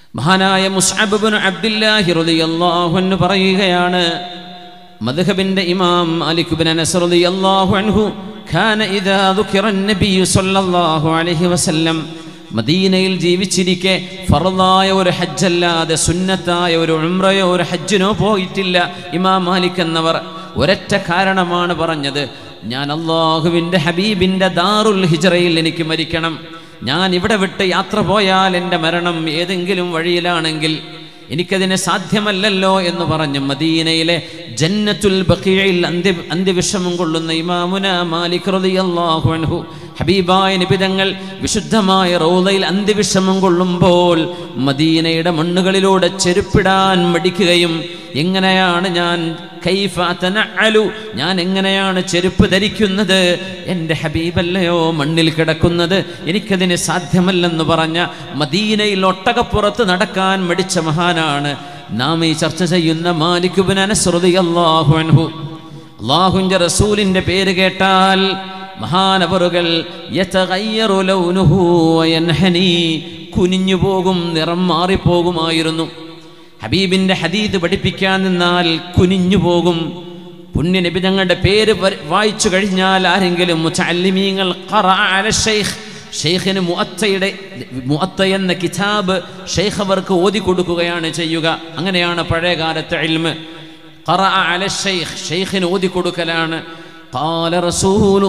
മഹാനായ മുസ്അബ് അബ്ദുല്ലാഹി റളിയല്ലാഹു അൻഹു പറയുകയാണ് മദ്ഹബിന്റെ ഇമാം മാലിക് ബിൻ അനസ് റളിയല്ലാഹു അൻഹു ഖാന ഇദാ ദുഖിറ നബി സല്ലല്ലാഹു അലൈഹി വസല്ലം മദീനയിൽ ജീവിച്ചിരിക്കെ ഫറദായ ഒരു ഹജ്ജല്ലാതെ സുന്നത്തായ ഒരു ഉംറയോ ഒരു ഹജ്ജിനോ പോയിട്ടില്ല ഇമാം മാലിക് എന്നവർ ഒരൊറ്റ കാരണമാണ് പറഞ്ഞത് ഞാൻ അള്ളാഹുവിൻ്റെ ഹബീബിൻ്റെ ദാറുൽ ഹിജറയിൽ എനിക്ക് മരിക്കണം ഞാൻ ഇവിടെ വിട്ട് യാത്ര പോയാൽ എൻ്റെ മരണം ഏതെങ്കിലും വഴിയിലാണെങ്കിൽ എനിക്കതിന് സാധ്യമല്ലല്ലോ എന്ന് പറഞ്ഞ് മദീനയിലെ ജന്നത്തുൽ ബഖീയിൽ അന്ത്യ അന്ത്യവിഷമം കൊള്ളുന്ന ഇമാമുന മാലിക് റളിയല്ലാഹു അൻഹു ഹബീബായ നിബിതങ്ങൾ വിശുദ്ധമായ റൗദയിൽ അന്ത്യവിഷമം കൊള്ളുമ്പോൾ മദീനയുടെ മണ്ണുകളിലൂടെ ചെരുപ്പിടാൻ മടിക്കുകയും എങ്ങനെയാണ് ഞാൻ കൈഫ തനഅലു ഞാൻ എങ്ങനെയാണ് ചെരുപ്പ് ധരിക്കുന്നത് എൻ്റെ ഹബീബല്ലയോ മണ്ണിൽ കിടക്കുന്നത് എനിക്കതിന് സാധ്യമല്ലെന്ന് പറഞ്ഞ മദീനയിൽ ഒട്ടകപ്പുറത്ത് നടക്കാൻ മടിച്ച മഹാനാണ് നാം ഈ ചർച്ച ചെയ്യുന്ന മാലിക്കുബിൻ അനസ്രുതി അള്ളാഹു അൻഹു അള്ളാഹുവിൻ്റെ റസൂലിൻ്റെ പേര് കേട്ടാൽ മഹാനവറുകൾ യതഗയ്യറു ലൗനുഹു വയൻഹനി കുനിഞ്ഞു പോകും നിറം മാറിപ്പോകുമായിരുന്നു ഹബീബിന്റെ ഹദീദ് പഠിപ്പിക്കാൻ നിന്നാൽ കുനിഞ്ഞു പോകും പുണ്യ നബി ഞങ്ങളുടെ പേര് വ- വായിച്ചു കഴിഞ്ഞാൽ ആരെങ്കിലും മുത്തല്ലിമീങ്ങൾ ഷെയ്ഖിന് മുഅത്തയുടെ മുഅത്ത എന്ന കിതാബ് ഷെയ്ഖ് അവർക്ക് ഓതി കൊടുക്കുകയാണ് ചെയ്യുക അങ്ങനെയാണ് പഴയ കാലത്തെ ഇൽമ് ഖറഅ അല ഷെയ്ഖ് ഷെയ്ഖിന് ഓതി കൊടുക്കലാണ് قال رسول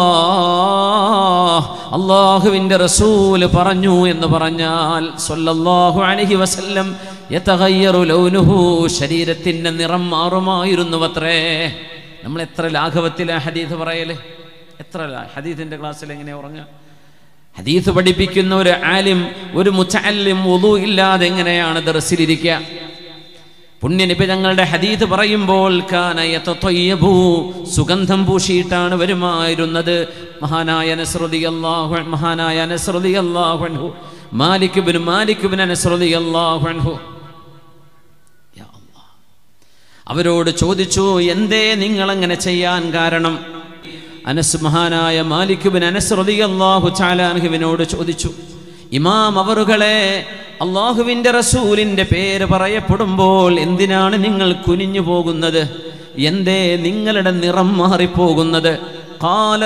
الله അള്ളാഹുവിൻ്റെ റസൂല് പറഞ്ഞു എന്ന് പറഞ്ഞാൽ സല്ലല്ലാഹു അലൈഹി വസല്ലം യതഗയ്യറു ലൗനുഹു ശരീരത്തിൻ്റെ നിറം മാറുമായിരുന്നു അത്രേ നമ്മൾ എത്ര ലാഘവത്തിലാ ഹദീസ് പറയല് എത്ര ലാ- ഹദീസിൻ്റെ ക്ലാസ്സിൽ എങ്ങനെ ഉറങ്ങുക ഹദീസ് പഠിപ്പിക്കുന്ന ഒരു ആലിം ഒരു മുത്തല്ലിം ഒതു ഇല്ലാതെ എങ്ങനെയാണ് ദർസിലിരിക്കുക പുണ്യനിപി തങ്ങളുടെ ഹദീത് പറയുമ്പോൾ കാന യതതയ്യബു സുഗന്ധം പൂശിയിട്ടാണ് വരുമായിരുന്നത് മഹാനായ നസ്രുതി അല്ലാഹു മഹാനായ നസ്രുതി അല്ലാഹു അൻഹു മാലിക് ബിൻ മാലിക് ബിൻ നസ്രുതി അല്ലാഹു അൻഹു യാ അല്ലാഹ്. അവരോട് ചോദിച്ചു എന്തേ നിങ്ങൾ അങ്ങനെ ചെയ്യാൻ കാരണം അനസ് മഹാനായ മാലിക് ബിൻ അനസ് റളിയല്ലാഹു തആല അൻഹുവിനോട് ചോദിച്ചു ഇമാം അവറുകളെ അള്ളാഹുവിൻ്റെ റസൂലിൻ്റെ പേര് പറയപ്പെടുമ്പോൾ എന്തിനാണ് നിങ്ങൾ കുനിഞ്ഞു പോകുന്നത് എന്തേ നിങ്ങളുടെ നിറം മാറിപ്പോകുന്നത് കാല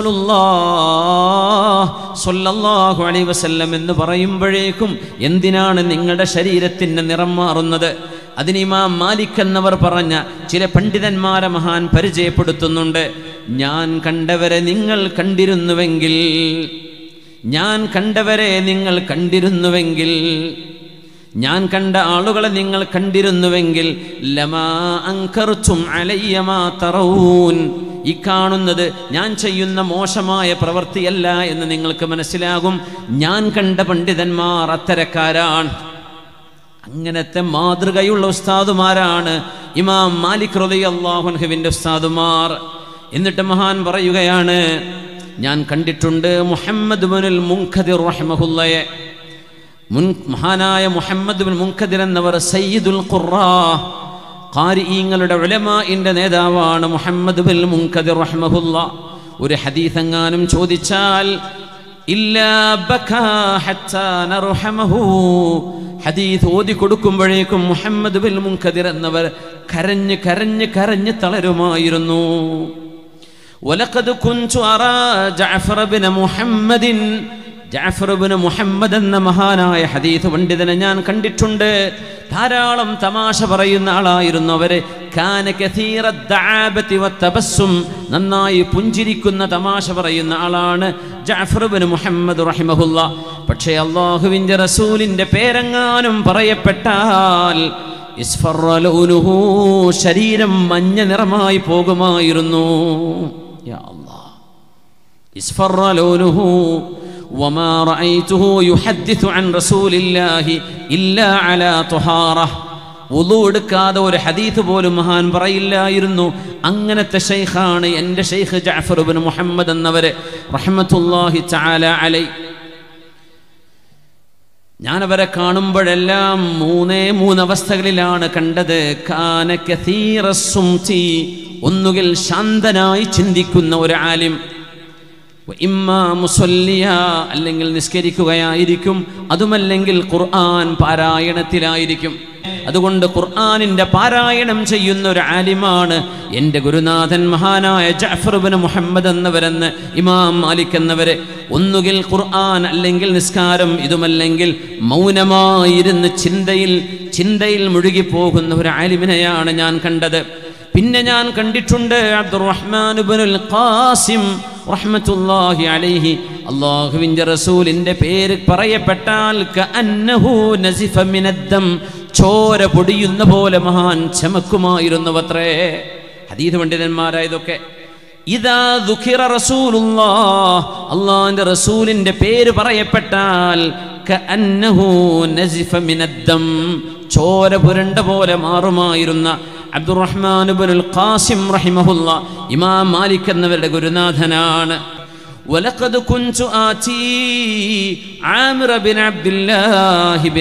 റസൂലുള്ളാഹു അലൈഹി വസല്ലം എന്ന് പറയുമ്പോഴേക്കും എന്തിനാണ് നിങ്ങളുടെ ശരീരത്തിൻ്റെ നിറം മാറുന്നത് അതിന് ഇമാം മാലിക് എന്നവർ പറഞ്ഞ ചില പണ്ഡിതന്മാരെ മഹാൻ പരിചയപ്പെടുത്തുന്നുണ്ട് ഞാൻ കണ്ടവരെ നിങ്ങൾ കണ്ടിരുന്നുവെങ്കിൽ ഞാൻ കണ്ടവരെ നിങ്ങൾ കണ്ടിരുന്നുവെങ്കിൽ ഞാൻ കണ്ട ആളുകളെ നിങ്ങൾ കണ്ടിരുന്നുവെങ്കിൽ ലമാ അങ്കർത്തും അലയ്യമാ തറൂൻ ഈ കാണുന്നത് ഞാൻ ചെയ്യുന്ന മോശമായ പ്രവൃത്തിയല്ല എന്ന് നിങ്ങൾക്ക് മനസ്സിലാകും ഞാൻ കണ്ട പണ്ഡിതന്മാർ അത്തരക്കാരാണ് അങ്ങനത്തെ മാതൃകയുള്ള ഉസ്താദുമാരാണ് ഇമാം മാലിക് റളിയല്ലാഹുൻഹുവിൻ്റെ ഉസ്താദുമാർ എന്നിട്ട് മഹാൻ പറയുകയാണ് ഞാൻ കണ്ടിട്ടുണ്ട് മുഹമ്മദ് ബിനുൽ മുൻഖദിർ റഹ്മഹുല്ലയെ മുൻ മഹാനായ മുഹമ്മദ് ബിൻ മുൻഖദിർ എന്നവർ സയ്യിദുൽ ഖുറാ ഖാരിഈങ്ങളുടെ ഉലമാഇന്റെ നേതാവാണ് മുഹമ്മദ് ബിൻ മുൻഖദിർ റഹ്മഹുല്ല ഒരു ഹദീസ് എങ്ങാനും ചോദിച്ചാൽ ഇല്ലാ ബക്കാ ഹത്താ നർഹമഹു ഹദീസ് ഓതി കൊടുക്കുമ്പോഴേക്കും മുഹമ്മദ് ബിൻ മുൻഖദിർ എന്നവർ കരഞ്ഞ് കരഞ്ഞ് കരഞ്ഞ് തളരുമായിരുന്നു ولقد كنت أرى جعفر بن محمد ജാഫർ ബിൻ മുഹമ്മദ് എന്ന മഹാനായ ഹദീസ് പണ്ഡിതനെ ഞാൻ കണ്ടിട്ടുണ്ട് ധാരാളം തമാശ പറയുന്ന ആളായിരുന്നു അവര് കാന കസീറ ദആബതി വത്തബസ്സും നന്നായി പുഞ്ചിരിക്കുന്ന തമാശ പറയുന്ന ആളാണ് ജാഫർ ബിൻ മുഹമ്മദ് റഹിമഹുല്ല പക്ഷേ അള്ളാഹുവിൻ്റെ റസൂലിൻ്റെ പേരെങ്ങാനും പറയപ്പെട്ടാൽ ഇസ്ഫറ ലൗനുഹു ശരീരം മഞ്ഞ നിറമായി പോകുമായിരുന്നു യാ അല്ലാഹ് ഇസ്ഫറ ലൗനുഹു وما رأيته يحدث عن رسول الله إلا على طهارة വുളു എടുക്കാതെ ഒരു ഹദീത്ത് പോലും മഹാൻ പറയില്ലായിരുന്നു അങ്ങനത്തെ ഷെയ്ഖാണ് എൻ്റെ ഷെയ്ഖ് ജാഫർ ബിൻ മുഹമ്മദ് എന്നവര് റഹ്മത്തുല്ലാഹി തആല അലൈ ഞാനവരെ കാണുമ്പോഴെല്ലാം മൂന്നേ മൂന്നവസ്ഥകളിലാണ് കണ്ടത് കാന കസീറ സുംതി ഒന്നുകിൽ ശാന്തനായി ചിന്തിക്കുന്ന ഒരു ആലിം ഇമ്മാ മുസല്ലിയ അല്ലെങ്കിൽ നിസ്കരിക്കുകയായിരിക്കും അതുമല്ലെങ്കിൽ ഖുർആൻ പാരായണത്തിലായിരിക്കും അതുകൊണ്ട് ഖുർആനിന്റെ പാരായണം ചെയ്യുന്ന ഒരു ആലിമാണ് എൻ്റെ ഗുരുനാഥൻ മഹാനായ ജഅഫർ ഇബ്നു മുഹമ്മദ് എന്നവരെന്ന് ഇമാം മാലിക് എന്നവരെ ഒന്നുകിൽ ഖുർആൻ അല്ലെങ്കിൽ നിസ്കാരം ഇതുമല്ലെങ്കിൽ മൗനമായിരുന്ന് ചിന്തയിൽ ചിന്തയിൽ മുഴുകിപ്പോകുന്ന ഒരു ആലിമിനെയാണ് ഞാൻ കണ്ടത് പിന്നെ ഞാൻ കണ്ടിട്ടുണ്ട് അബ്ദുറഹ്മാൻ ഇബ്നുൽ ഖാസിം റഹ്മത്തുള്ളാഹി അലൈഹി അള്ളാഹുവിൻ്റെ റസൂലിൻ്റെ പേര് പറയപ്പെട്ടാൽ കഅന്നഹു നസിഫ മിനദ്ദം ചോര പൊടിയുന്ന പോലെ മഹാൻ ചമക്കുമായിരുന്നുവത്രേ ഹദീദ് പണ്ഡിതന്മാരായതൊക്കെ ഇതാ ദുഃഖിറ റസൂലുള്ളാ അള്ളാഹിൻ്റെ റസൂലിൻ്റെ പേര് പറയപ്പെട്ടാൽ കഅന്നഹു നസിഫ മിനദ്ദം ചോര പുരണ്ട പോലെ മാറുമായിരുന്ന അബ്ദുറഹ്മാൻ ഇബ്നുൽ ഖാസിം റഹിമഹുല്ല ഇമാം മാലിക് എന്നവരുടെ ഗുരുനാഥനാണ് ولقد كنت آتي عامر بن عبد الله بن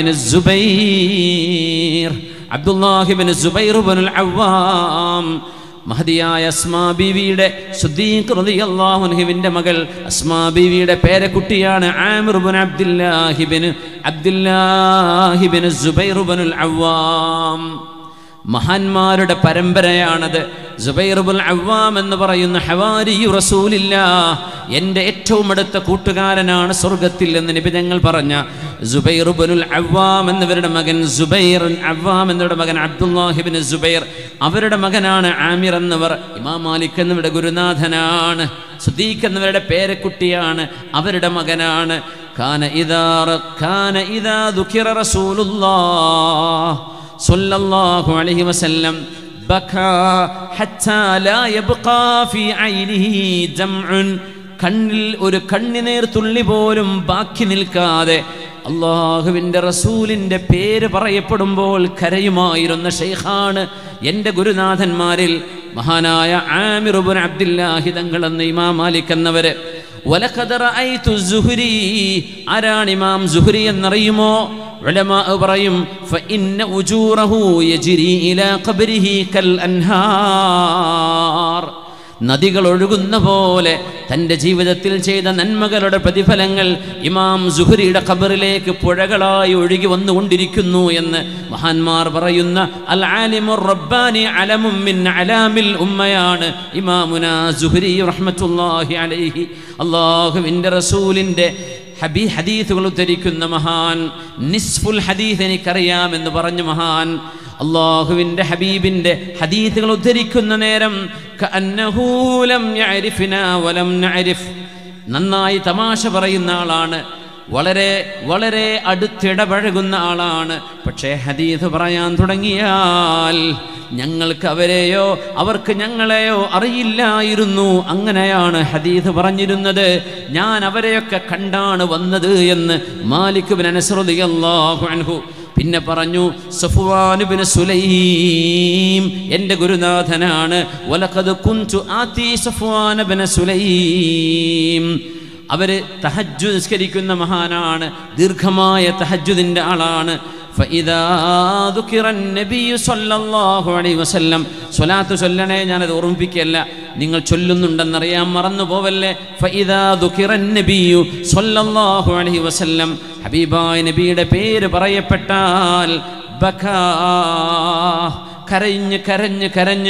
الزبير عبد الله بن الزبير بن العوام മഹതിയായ അസ്മാ ബീവിയുടെ സുദ്ദീഖ് റളിയല്ലാഹു അൻഹുവിന്റെ മകൾ അസ്മാ ബീവിയുടെ പേരക്കുട്ടിയാണ് ആമിർ ഇബ്നു അബ്ദുല്ലാഹിബിൻ അബ്ദുല്ലാഹിബിൻ സുബൈർ ഇബ്നുൽ അവ്വാം മഹാന്മാരുടെ പരമ്പരയാണത് ജുബൈറുബുൽ അവ്വാം എന്ന് പറയുന്ന ഹവാരിയു റസൂലില്ല എൻ്റെ ഏറ്റവും അടുത്ത കൂട്ടുകാരനാണ് സ്വർഗത്തിൽ എന്ന് നിബിതങ്ങൾ പറഞ്ഞ ജുബൈറുബുൽ അവ്വാം എന്നവരുടെ മകൻ ജുബൈർ അവ്വാം എന്നവരുടെ മകൻ അബ്ദുല്ലാഹിബിൻ ജുബൈർ അവരുടെ മകനാണ് ആമിർ എന്നവർ ഇമാം മാലിക് എന്നിവരുടെ ഗുരുനാഥനാണ് സുദീഖ് എന്നവരുടെ പേരക്കുട്ടിയാണ് അവരുടെ മകനാണ് കാന ഇദാ കാന ഇദാ ദുഃഖിറ റസൂലുള്ളാഹ് صلى الله عليه وسلم بكى حتى لا يبقى في عينه دمع കണ്ണിൽ ഒരു കണ്ണിനേർ തുള്ളി പോലും ബാക്കി നിൽക്കാതെ അള്ളാഹുവിൻ്റെ റസൂലിൻ്റെ പേര് പറയപ്പെടുമ്പോൾ കരയുമായിരുന്ന ഷെയ്ഖാണ് എൻ്റെ ഗുരുനാഥന്മാരിൽ മഹാനായ ആമിറുബുൻ അബ്ദുല്ലാഹി തങ്ങൾ എന്ന ഇമാം മാലിക് എന്നവര് ആരാണ് ഇമാം സുഹുരി എന്നറിയുമോ ഉലമാ പറയും فإن أجوره يجري إلى قبره كالأنهار നദികൾ ഒഴുകുന്ന പോലെ തൻ്റെ ജീവിതത്തിൽ ചെയ്ത നന്മകളുടെ പ്രതിഫലങ്ങൾ ഇമാം സുഹരിയുടെ ഖബറിലേക്ക് പുഴകളായി ഒഴുകി വന്നുകൊണ്ടിരിക്കുന്നു എന്ന് മഹാന്മാർ പറയുന്ന അൽ ആലിമുർ റബ്ബാനി അലമും മിൻ അലാമിൽ ഉമ്മയാണ് ഇമാമുന സുഹരി റഹ്മത്തുള്ളാഹി അലൈഹി അള്ളാഹുവിൻ്റെ റസൂലിൻ്റെ ഹബി ഹദീസുകൾ ഉദ്ധരിക്കുന്ന മഹാൻ നിസ്ഫുൽ ഹദീസ് എനിക്കറിയാമെന്ന് പറഞ്ഞു മഹാൻ അള്ളാഹുവിൻ്റെ ഹബീബിൻ്റെ ഹദീസുകൾ ഉദ്ധരിക്കുന്ന നേരം നന്നായി തമാശ പറയുന്ന ആളാണ് വളരെ വളരെ അടുത്തിടപഴകുന്ന ആളാണ് പക്ഷേ ഹദീസ് പറയാൻ തുടങ്ങിയാൽ ഞങ്ങൾക്ക് അവരെയോ അവർക്ക് ഞങ്ങളെയോ അറിയില്ലായിരുന്നു അങ്ങനെയാണ് ഹദീസ് പറഞ്ഞിരുന്നത് ഞാൻ അവരെയൊക്കെ കണ്ടാണ് വന്നത് എന്ന് മാലിക് ബിൻ അനസ്രദിയല്ലാഹു അൻഹു പിന്നെ പറഞ്ഞു സഫ്വാനുബിന് സുലൈം എൻ്റെ ഗുരുനാഥനാണ് വലക്കത് കുഞ്ചു ആത്തി സഫ്വാനബിന് സുലൈം അവര് തഹജ്ജു നിസ്കരിക്കുന്ന മഹാനാണ് ദീർഘമായ തഹജ്ജുദിൻ്റെ ആളാണ് സ്വലാത്ത് ചൊല്ലണേ ഞാനത് ഓർമ്മിപ്പിക്കല്ല നിങ്ങൾ ചൊല്ലുന്നുണ്ടെന്നറിയാൻ മറന്നു പോവല്ലേ വസല്ലം ഹബീബായ നബിയുടെ പേര് പറയപ്പെട്ടാൽ കരഞ്ഞ് കരഞ്ഞ് കരഞ്ഞ്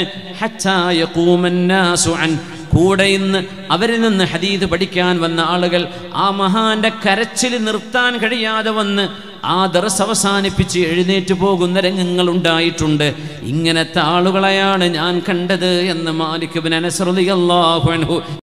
കൂടെ ഇന്ന് അവരിൽ നിന്ന് ഹദീദ് പഠിക്കാൻ വന്ന ആളുകൾ ആ മഹാന്റെ കരച്ചിൽ നിർത്താൻ കഴിയാതെ വന്ന് ആ ദർസ് അവസാനിപ്പിച്ച് എഴുന്നേറ്റ് പോകുന്ന രംഗങ്ങൾ ഉണ്ടായിട്ടുണ്ട് ഇങ്ങനത്തെ ആളുകളെയാണ് ഞാൻ കണ്ടത് എന്ന് മാലിക് ബിൻ അനസ്രദിയല്ലാഹു അൻഹു